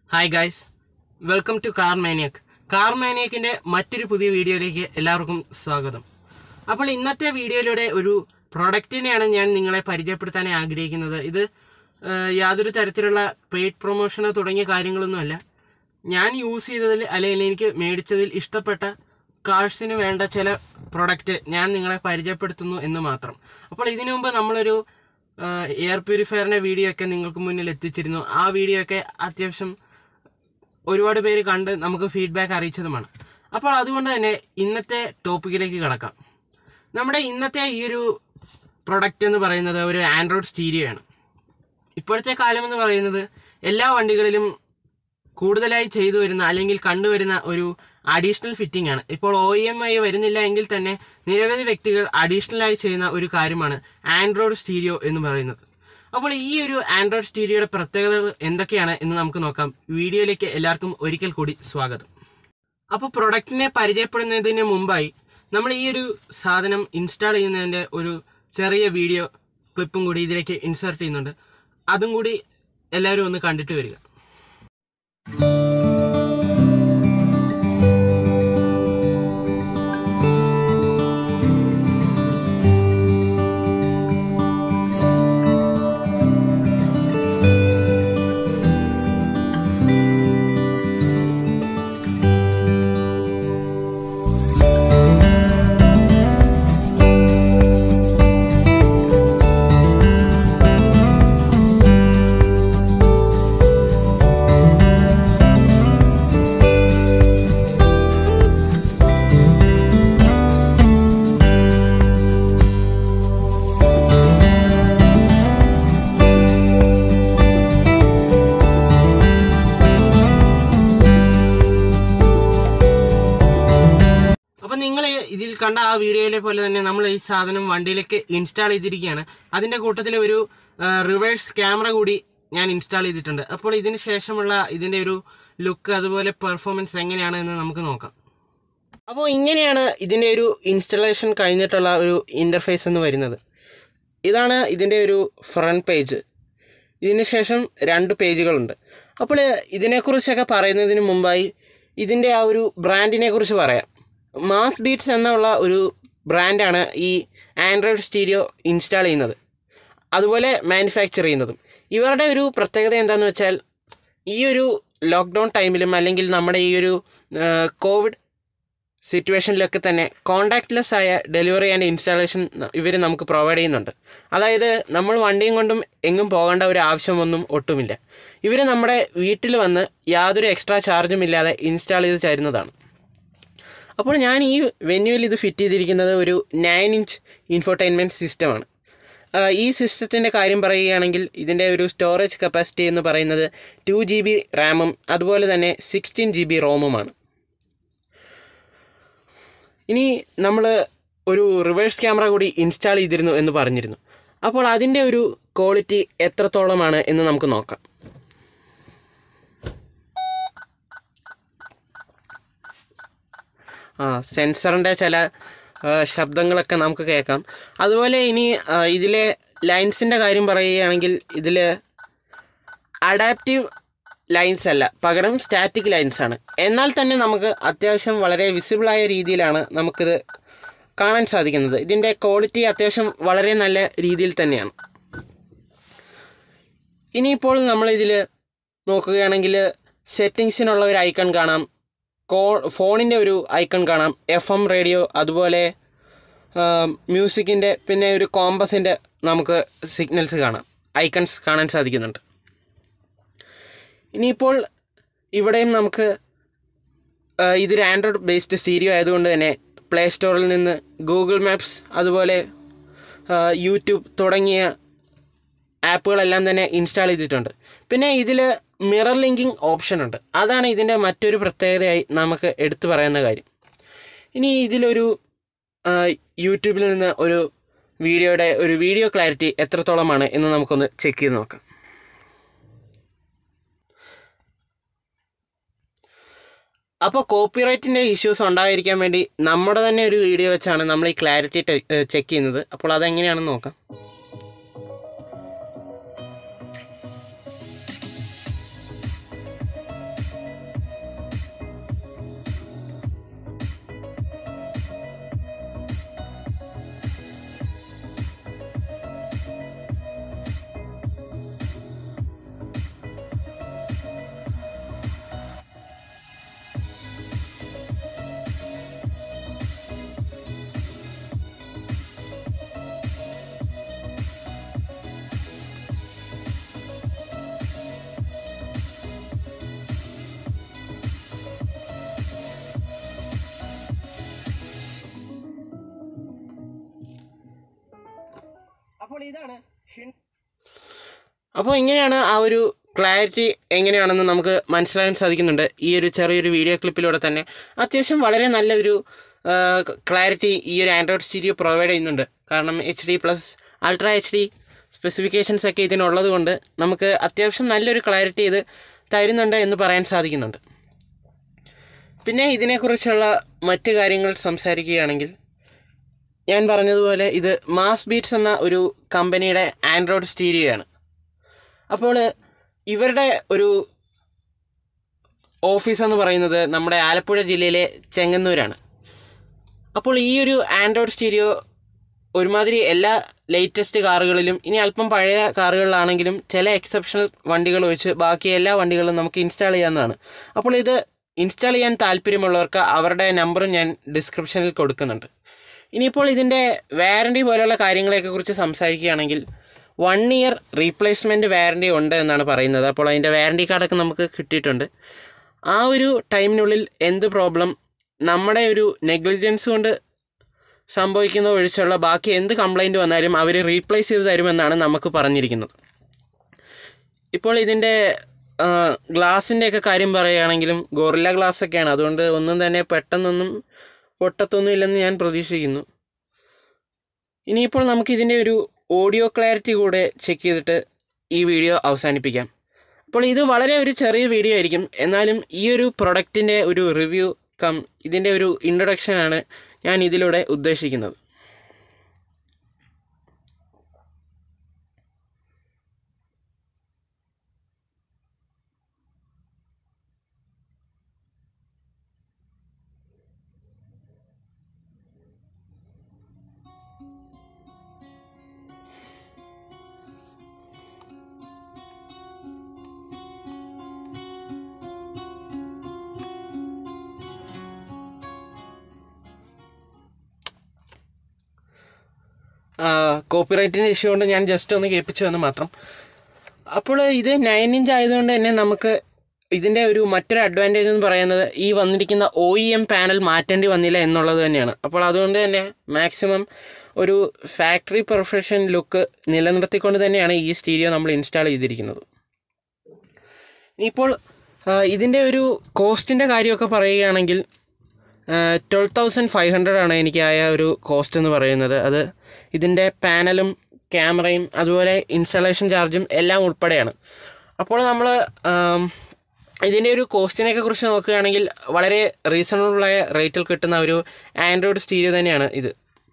hi guys welcome to car maniac car മാനിയക്കിൻ്റെ മറ്റൊരു പുതിയ വീഡിയോയിലേക്ക് എല്ലാവർക്കും സ്വാഗതം അപ്പോൾ ഇന്നത്തെ വീഡിയോയിലൂടെ ഒരു പ്രൊഡക്റ്റിനെയാണ് ഞാൻ നിങ്ങളെ പരിചയപ്പെടുത്താൻ ആഗ്രഹിക്കുന്നത് ഇത് ആ, യാതൊരു തരത്തിലുള്ള പെയ്ഡ് പ്രൊമോഷനോ തുടങ്ങിയ കാര്യങ്ങളൊന്നുമല്ല ഞാൻ യൂസ് ചെയ്തതിൽ അല്ലെങ്കിൽ എനിക്ക് മേടിച്ചതിൽ ഇഷ്ടപ്പെട്ട കാഴ്സിന് വേണ്ട ചില പ്രൊഡക്റ്റ് ഞാൻ നിങ്ങളെ പരിചയപ്പെടുത്തുന്നു എന്ന് മാത്രം അപ്പോൾ ഇതിനു മുമ്പ് നമ്മളൊരു എയർ പ്യൂരിഫയറിൻ്റെ വീഡിയോ ഒക്കെ നിങ്ങൾക്ക് മുന്നിൽ എത്തിച്ചിരുന്നു ആ വീഡിയോ ഒക്കെ അത്യാവശ്യം ഒരുപാട് പേര് കണ്ട് നമുക്ക് ഫീഡ്ബാക്ക് അറിയിച്ചതുമാണ് അപ്പോൾ അതുകൊണ്ട് തന്നെ ഇന്നത്തെ ടോപ്പിക്കിലേക്ക് കിടക്കാം നമ്മുടെ ഇന്നത്തെ ഈ ഒരു പ്രൊഡക്റ്റ് എന്ന് പറയുന്നത് ഒരു ആൻഡ്രോയിഡ് സ്റ്റീരിയോ ആണ് ഇപ്പോഴത്തെ കാലം എന്ന് പറയുന്നത് എല്ലാ വണ്ടികളിലും കൂടുതലായി ചെയ്തു വരുന്ന അല്ലെങ്കിൽ കണ്ടുവരുന്ന ഒരു അഡീഷണൽ ഫിറ്റിംഗ് ആണ് ഇപ്പോൾ ഒ എം ഐ വരുന്നില്ല എങ്കിൽ തന്നെ നിരവധി വ്യക്തികൾ അഡീഷണലായി ചെയ്യുന്ന ഒരു കാര്യമാണ് ആൻഡ്രോയിഡ് സ്റ്റീരിയോ എന്ന് പറയുന്നത് അപ്പോൾ ഈ ഒരു ആൻഡ്രോയിഡ് സ്റ്റീരിയോയുടെ പ്രത്യേകതകൾ എന്തൊക്കെയാണ് എന്ന് നമുക്ക് നോക്കാം വീഡിയോയിലേക്ക് എല്ലാവർക്കും ഒരിക്കൽ കൂടി സ്വാഗതം അപ്പോൾ പ്രൊഡക്റ്റിനെ പരിചയപ്പെടുന്നതിന് മുമ്പായി നമ്മൾ ഈ ഒരു സാധനം ഇൻസ്റ്റാൾ ചെയ്യുന്നതിൻ്റെ ഒരു ചെറിയ വീഡിയോ ക്ലിപ്പും കൂടി ഇതിലേക്ക് ഇൻസേർട്ട് ചെയ്യുന്നുണ്ട് അതും കൂടി എല്ലാവരും ഒന്ന് കണ്ടിട്ട് വരിക അപ്പം നിങ്ങൾ ഇതിൽ കണ്ട ആ വീഡിയോയിലെ പോലെ തന്നെ നമ്മൾ ഈ സാധനം വണ്ടിയിലേക്ക് ഇൻസ്റ്റാൾ ചെയ്തിരിക്കുകയാണ് അതിൻ്റെ കൂട്ടത്തിൽ ഒരു റിവേഴ്സ് ക്യാമറ കൂടി ഞാൻ ഇൻസ്റ്റാൾ ചെയ്തിട്ടുണ്ട് അപ്പോൾ ഇതിന് ശേഷമുള്ള ഇതിൻ്റെ ഒരു ലുക്ക് അതുപോലെ പെർഫോമൻസ് എങ്ങനെയാണ് എന്ന് നമുക്ക് നോക്കാം അപ്പോൾ ഇങ്ങനെയാണ് ഇതിൻ്റെ ഒരു ഇൻസ്റ്റലേഷൻ കഴിഞ്ഞിട്ടുള്ള ഒരു ഇൻ്റർഫേസ് എന്ന് വരുന്നത് ഇതാണ് ഇതിൻ്റെ ഒരു ഫ്രണ്ട് പേജ് ഇതിന് ശേഷം രണ്ട് പേജുകളുണ്ട് അപ്പോൾ ഇതിനെക്കുറിച്ചൊക്കെ പറയുന്നതിന് മുമ്പായി ഇതിൻ്റെ ആ ഒരു ബ്രാൻഡിനെ കുറിച്ച് പറയാം മാസ് ബീറ്റ്സ് എന്നുള്ള ഒരു ബ്രാൻഡാണ് ഈ ആൻഡ്രോയിഡ് സ്റ്റീരിയോ ഇൻസ്റ്റാൾ ചെയ്യുന്നത് അതുപോലെ മാനുഫാക്ചർ ചെയ്യുന്നതും ഇവരുടെ ഒരു പ്രത്യേകത എന്താണെന്ന് വെച്ചാൽ ഈ ഒരു ലോക്ക്ഡൗൺ ടൈമിലും അല്ലെങ്കിൽ നമ്മുടെ ഈ ഒരു കോവിഡ് സിറ്റുവേഷനിലൊക്കെ തന്നെ കോണ്ടാക്ട്ലെസ് ആയ ഡെലിവറി ആൻഡ് ഇൻസ്റ്റാളേഷൻ ഇവർ നമുക്ക് പ്രൊവൈഡ് ചെയ്യുന്നുണ്ട് അതായത് നമ്മൾ വണ്ടിയും കൊണ്ടും എങ്ങും പോകേണ്ട ഒരു ആവശ്യമൊന്നും ഒട്ടുമില്ല ഇവർ നമ്മുടെ വീട്ടിൽ വന്ന് യാതൊരു എക്സ്ട്രാ ചാർജും ഇല്ലാതെ ഇൻസ്റ്റാൾ ചെയ്ത് തരുന്നതാണ് അപ്പോൾ ഞാൻ ഈ വെന്യൂവിൽ ഇത് ഫിറ്റ് ചെയ്തിരിക്കുന്നത് ഒരു നയൻ ഇഞ്ച് ഇൻഫോർടൈൻമെൻറ്റ് സിസ്റ്റമാണ് ആഹ് ഈ സിസ്റ്റത്തിൻ്റെ കാര്യം പറയുകയാണെങ്കിൽ ഇതിൻ്റെ ഒരു സ്റ്റോറേജ് കപ്പാസിറ്റി എന്ന് പറയുന്നത് ടു ജി ബി റാമും അതുപോലെ തന്നെ സിക്സ്റ്റീൻ ജി ബി റോമുമാണ് ഇനി നമ്മൾ ഒരു റിവേഴ്സ് ക്യാമറ കൂടി ഇൻസ്റ്റാൾ ചെയ്തിരുന്നു എന്ന് പറഞ്ഞിരുന്നു അപ്പോൾ അതിൻ്റെ ഒരു ക്വാളിറ്റി എത്രത്തോളമാണ് എന്ന് നമുക്ക് നോക്കാം ആ സെൻസറിൻ്റെ ചില ആ, ശബ്ദങ്ങളൊക്കെ നമുക്ക് കേൾക്കാം അതുപോലെ ഇനി ആ, ഇതിലെ ലൈൻസിൻ്റെ കാര്യം പറയുകയാണെങ്കിൽ ഇതിൽ അഡാപ്റ്റീവ് ലൈൻസ് അല്ല പകരം സ്റ്റാറ്റിക് ലൈൻസ് ആണ് എന്നാൽ തന്നെ നമുക്ക് അത്യാവശ്യം വളരെ വിസിബിളായ രീതിയിലാണ് നമുക്കിത് കാണാൻ സാധിക്കുന്നത് ഇതിൻ്റെ ക്വാളിറ്റി അത്യാവശ്യം വളരെ നല്ല രീതിയിൽ തന്നെയാണ് ഇനിയിപ്പോൾ നമ്മളിതിൽ നോക്കുകയാണെങ്കിൽ സെറ്റിങ്സിനുള്ള ഒരു ഐക്കൺ കാണാം കോ ഫോണിൻ്റെ ഒരു ഐക്കൺ കാണാം എഫ് എം റേഡിയോ അതുപോലെ മ്യൂസിക്കിൻ്റെ പിന്നെ ഒരു കോമ്പസിൻ്റെ നമുക്ക് സിഗ്നൽസ് കാണാം ഐക്കൺസ് കാണാൻ സാധിക്കുന്നുണ്ട് ഇനിയിപ്പോൾ ഇവിടെയും നമുക്ക് ആ, ഇതൊരു ആൻഡ്രോയിഡ് ബേസ്ഡ് സീരിയോ ആയതുകൊണ്ട് തന്നെ പ്ലേ സ്റ്റോറിൽ നിന്ന് ഗൂഗിൾ മാപ്സ് അതുപോലെ ആ, യൂട്യൂബ് തുടങ്ങിയ ആപ്പുകളെല്ലാം തന്നെ ഇൻസ്റ്റാൾ ചെയ്തിട്ടുണ്ട് പിന്നെ ഇതിൽ മിറർ ലിങ്കിങ് ഓപ്ഷൻ ഉണ്ട് അതാണ് ഇതിൻ്റെ മറ്റൊരു പ്രത്യേകതയായി നമുക്ക് എടുത്തു പറയുന്ന കാര്യം ഇനി ഇതിലൊരു ആ, യൂട്യൂബിൽ നിന്ന് ഒരു വീഡിയോയുടെ ഒരു വീഡിയോ ക്ലാരിറ്റി എത്രത്തോളമാണ് എന്ന് നമുക്കൊന്ന് ചെക്ക് ചെയ്ത് നോക്കാം അപ്പോൾ കോപ്പിറൈറ്റിൻ്റെ ഇഷ്യൂസ് ഉണ്ടായിരിക്കാൻ വേണ്ടി നമ്മുടെ തന്നെ ഒരു വീഡിയോ വെച്ചാണ് നമ്മൾ ഈ ക്ലാരിറ്റി ചെക്ക് ചെയ്യുന്നത് അപ്പോൾ അതെങ്ങനെയാണെന്ന് നോക്കാം അപ്പോൾ ഇതാണ് അപ്പോൾ ഇങ്ങനെയാണ് ആ ഒരു ക്ലാരിറ്റി എങ്ങനെയാണെന്ന് നമുക്ക് മനസ്സിലാക്കാൻ സാധിക്കുന്നുണ്ട് ഈ ഒരു ചെറിയൊരു വീഡിയോ ക്ലിപ്പിലൂടെ തന്നെ അത്യാവശ്യം വളരെ നല്ലൊരു ക്ലാരിറ്റി ഈ ഒരു ആൻഡ്രോയിഡ് സ്റ്റീരിയോ പ്രൊവൈഡ് ചെയ്യുന്നുണ്ട് കാരണം H D plus ultra H D specifications ഒക്കെ ഇതിനുള്ളത് കൊണ്ട് നമുക്ക് അത്യാവശ്യം നല്ലൊരു ക്ലാരിറ്റി ഇത് തരുന്നുണ്ട് എന്ന് പറയാൻ സാധിക്കുന്നുണ്ട് പിന്നെ ഇതിനെക്കുറിച്ചുള്ള മറ്റ് കാര്യങ്ങൾ സംസാരിക്കുകയാണെങ്കിൽ ഞാൻ പറഞ്ഞതുപോലെ ഇത് മാസ് ബീറ്റ്സ് എന്ന ഒരു കമ്പനിയുടെ ആൻഡ്രോയിഡ് സ്റ്റീരിയോ ആണ് അപ്പോൾ ഇവരുടെ ഒരു ഓഫീസ് എന്ന് പറയുന്നത് നമ്മുടെ ആലപ്പുഴ ജില്ലയിലെ ചെങ്ങന്നൂരാണ് അപ്പോൾ ഈ ഒരു ആൻഡ്രോയിഡ് സ്റ്റീരിയോ ഒരുമാതിരി എല്ലാ ലേറ്റസ്റ്റ് കാറുകളിലും ഇനി അല്പം പഴയ കാറുകളിലാണെങ്കിലും ചില എക്സെപ്ഷണൽ വണ്ടികൾ ഒഴിച്ച് ബാക്കി എല്ലാ വണ്ടികളും നമുക്ക് ഇൻസ്റ്റാൾ ചെയ്യാവുന്നതാണ് അപ്പോൾ ഇത് ഇൻസ്റ്റാൾ ചെയ്യാൻ താല്പര്യമുള്ളവർക്ക് അവരുടെ നമ്പറും ഞാൻ ഡിസ്ക്രിപ്ഷനിൽ കൊടുക്കുന്നുണ്ട് ഇനിയിപ്പോൾ ഇതിൻ്റെ വാറണ്ടി പോലെയുള്ള കാര്യങ്ങളെയൊക്കെ കുറിച്ച് സംസാരിക്കുകയാണെങ്കിൽ വൺ ഇയർ റീപ്ലേസ്മെൻറ്റ് വാറണ്ടി ഉണ്ട് എന്നാണ് പറയുന്നത് അപ്പോൾ അതിൻ്റെ വാറണ്ടി കാർഡൊക്കെ നമുക്ക് കിട്ടിയിട്ടുണ്ട് ആ ഒരു ടൈമിനുള്ളിൽ എന്ത് പ്രോബ്ലം നമ്മുടെ ഒരു നെഗ്ലിജൻസ് കൊണ്ട് സംഭവിക്കുന്ന ഒഴിച്ചുള്ള ബാക്കി എന്ത് കംപ്ലൈൻറ്റ് വന്നാലും അവർ റീപ്ലേസ് ചെയ്ത് തരുമെന്നാണ് നമുക്ക് പറഞ്ഞിരിക്കുന്നത് ഇപ്പോൾ ഇതിൻ്റെ ഗ്ലാസിൻ്റെയൊക്കെ കാര്യം പറയുകയാണെങ്കിലും ഗോറില്ല ഗ്ലാസ് ഒക്കെയാണ് അതുകൊണ്ട് ഒന്നും തന്നെ പെട്ടെന്നൊന്നും പൊട്ടത്തൊന്നും ഇല്ലെന്ന് ഞാൻ പ്രതീക്ഷിക്കുന്നു ഇനിയിപ്പോൾ നമുക്ക് ഇതിൻ്റെ ഒരു ഓഡിയോ ക്ലാരിറ്റി കൂടെ ചെക്ക് ചെയ്തിട്ട് ഈ വീഡിയോ അവസാനിപ്പിക്കാം അപ്പോൾ ഇത് വളരെ ഒരു ചെറിയ വീഡിയോ ആയിരിക്കും എന്നാലും ഈ ഒരു പ്രൊഡക്റ്റിൻ്റെ ഒരു റിവ്യൂ കം ഇതിൻ്റെ ഒരു ഇൻട്രൊഡക്ഷനാണ് ഞാൻ ഇതിലൂടെ ഉദ്ദേശിക്കുന്നത് കോപ്പിറൈറ്റിൻ്റെ ഇഷ്യൂ കൊണ്ട് ഞാൻ ജസ്റ്റ് ഒന്ന് കേൾപ്പിച്ചു എന്ന് മാത്രം അപ്പോൾ ഇത് നയൻ ഇഞ്ച് ആയതുകൊണ്ട് തന്നെ നമുക്ക് ഇതിൻ്റെ ഒരു മറ്റൊരു അഡ്വാൻറ്റേജ് എന്ന് പറയുന്നത് ഈ വന്നിരിക്കുന്ന ഒ ഇ എം പാനൽ മാറ്റേണ്ടി വന്നില്ല എന്നുള്ളത് തന്നെയാണ് അപ്പോൾ അതുകൊണ്ട് തന്നെ മാക്സിമം ഒരു ഫാക്ടറി പെർഫെക്ഷൻ ലുക്ക് നിലനിർത്തിക്കൊണ്ട് തന്നെയാണ് ഈ സ്റ്റീരിയോ നമ്മൾ ഇൻസ്റ്റാൾ ചെയ്തിരിക്കുന്നത് ഇനിയിപ്പോൾ ഇതിൻ്റെ ഒരു കോസ്റ്റിൻ്റെ കാര്യമൊക്കെ പറയുകയാണെങ്കിൽ ട്വൽവ് തൗസൻഡ് ഫൈവ് ഹൺഡ്രഡ് ആണ് എനിക്ക് ആയ ഒരു കോസ്റ്റ് എന്ന് പറയുന്നത് അത് ഇതിൻ്റെ പാനലും ക്യാമറയും അതുപോലെ ഇൻസ്റ്റലേഷൻ ചാർജും എല്ലാം ഉൾപ്പെടെയാണ് അപ്പോൾ നമ്മൾ ഇതിൻ്റെ ഒരു കോസ്റ്റിനെയൊക്കെ കുറിച്ച് നോക്കുകയാണെങ്കിൽ വളരെ റീസണബിളായ റേറ്റിൽ കിട്ടുന്ന ഒരു ആൻഡ്രോയിഡ് സ്റ്റീരിയോ തന്നെയാണ് ഇത്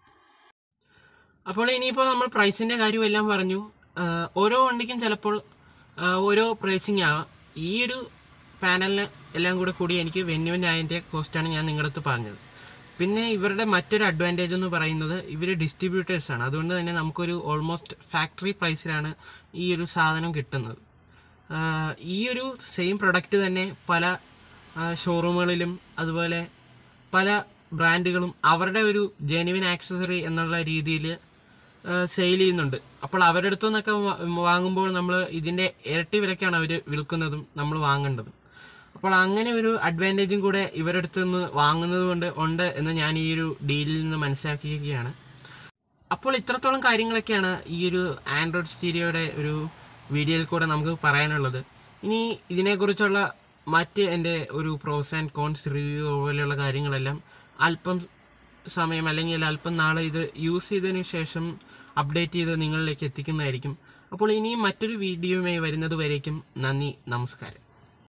അപ്പോൾ ഇനിയിപ്പോൾ നമ്മൾ പ്രൈസിൻ്റെ കാര്യവും എല്ലാം പറഞ്ഞു ആഹ് ഓരോ വണ്ടിക്കും ചിലപ്പോൾ ആഹ് ഓരോ പ്രൈസിങ് ആവാം ഈ ഒരു പാനലിന് എല്ലാം കൂടെ കൂടി എനിക്ക് വെന്യുവിൻ്റെ അതിൻ്റെ കോസ്റ്റാണ് ഞാൻ നിങ്ങളുടെ അടുത്ത് പറഞ്ഞത് പിന്നെ ഇവരുടെ മറ്റൊരു അഡ്വാൻറ്റേജ് എന്ന് പറയുന്നത് ഇവർ ഡിസ്ട്രിബ്യൂട്ടേഴ്സാണ് അതുകൊണ്ട് തന്നെ നമുക്കൊരു ഓൾമോസ്റ്റ് ഫാക്ടറി പ്രൈസിലാണ് ഈ ഒരു സാധനം കിട്ടുന്നത് ആഹ് ഈ ഒരു സെയിം പ്രൊഡക്റ്റ് തന്നെ പല ഷോറൂമുകളിലും അതുപോലെ പല ബ്രാൻഡുകളും അവരുടെ ഒരു ജെനുവിൻ ആക്സസറി എന്നുള്ള രീതിയിൽ സെയിൽ ചെയ്യുന്നുണ്ട് അപ്പോൾ അവരുടെ അടുത്തു നിന്നൊക്കെ വാ- വാങ്ങുമ്പോൾ നമ്മൾ ഇതിൻ്റെ ഇരട്ടി വിലക്കാണ് അവർ വിൽക്കുന്നതും നമ്മൾ വാങ്ങേണ്ടതും അപ്പോൾ അങ്ങനെ ഒരു അഡ്വാൻറ്റേജും കൂടെ ഇവരുടെ അടുത്ത് നിന്ന് വാങ്ങുന്നത് കൊണ്ട് ഉണ്ട് എന്ന് ഞാൻ ഈ ഒരു ഡീലിൽ നിന്ന് മനസ്സിലാക്കിയിരിക്കുകയാണ് അപ്പോൾ ഇത്രത്തോളം കാര്യങ്ങളൊക്കെയാണ് ഈ ഒരു ആൻഡ്രോയിഡ് സ്റ്റീരിയോയുടെ ഒരു വീഡിയോയിൽ കൂടെ നമുക്ക് പറയാനുള്ളത് ഇനി ഇതിനെക്കുറിച്ചുള്ള മറ്റ് എൻ്റെ ഒരു പ്രോസ് ആൻഡ് കോൺസ് റിവ്യൂ പോലെയുള്ള കാര്യങ്ങളെല്ലാം അല്പം സമയം അല്ലെങ്കിൽ അല്പം നാളെ ഇത് യൂസ് ചെയ്തതിന് ശേഷം അപ്ഡേറ്റ് ചെയ്ത് നിങ്ങളിലേക്ക് എത്തിക്കുന്നതായിരിക്കും അപ്പോൾ ഇനിയും മറ്റൊരു വീഡിയോയുമായി വരുന്നത് വരേക്കും നന്ദി നമസ്കാരം